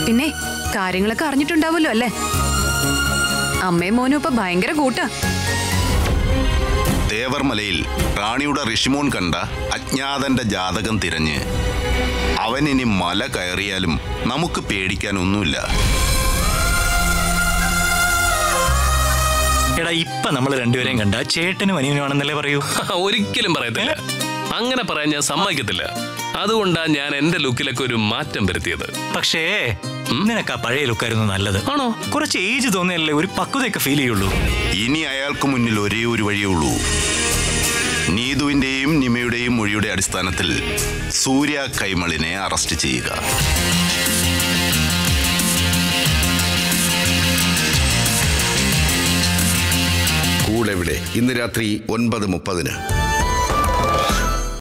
പിന്നെ കാര്യങ്ങളൊക്കെ അറിഞ്ഞിട്ടുണ്ടാവുമല്ലോ അല്ലേ അമ്മയും മോനും ഇപ്പൊ ഭയങ്കര കൂട്ടാ തേവർമലയിൽ റാണിയുടെ ഋഷിമോൻ കണ്ട അജ്ഞാതന്റെ ജാതകം തിരഞ്ഞ് അവൻ ഇനി മല കയറിയാലും നമുക്ക് പേടിക്കാനൊന്നുമില്ല എടാ ഇപ്പൊ നമ്മൾ രണ്ടുപേരെയും കണ്ട ചേട്ടനും അനിയനുമാണെന്നല്ലേ പറയൂ ഒരിക്കലും പറയത്തില്ല അങ്ങനെ പറയാൻ ഞാൻ സമ്മതിക്കത്തില്ല അതുകൊണ്ടാണ് ഞാൻ എന്റെ ലുക്കിലൊക്കെ ഒരു മാറ്റം വരുത്തിയത് പക്ഷേ നിനക്ക് ആ പഴയ ലുക്കായിരുന്നു നല്ലത് ആണോ കുറച്ച് ഏജ് തോന്നിയല്ലേ ഒരു പക്വതയൊക്കെ ഫീൽ ചെയ്യുള്ളൂ ഇനി അയാൾക്ക് മുന്നിൽ ഒരേ ഒരു വഴിയേ ഉള്ളൂ നീതുവിന്റെയും നിമയുടെയും മൊഴിയുടെ അടിസ്ഥാനത്തിൽ സൂര്യ കൈമളിനെ അറസ്റ്റ് ചെയ്യുക കൂടെവിടെ ഇന്ന് രാത്രി ഒൻപത് മുപ്പതിന്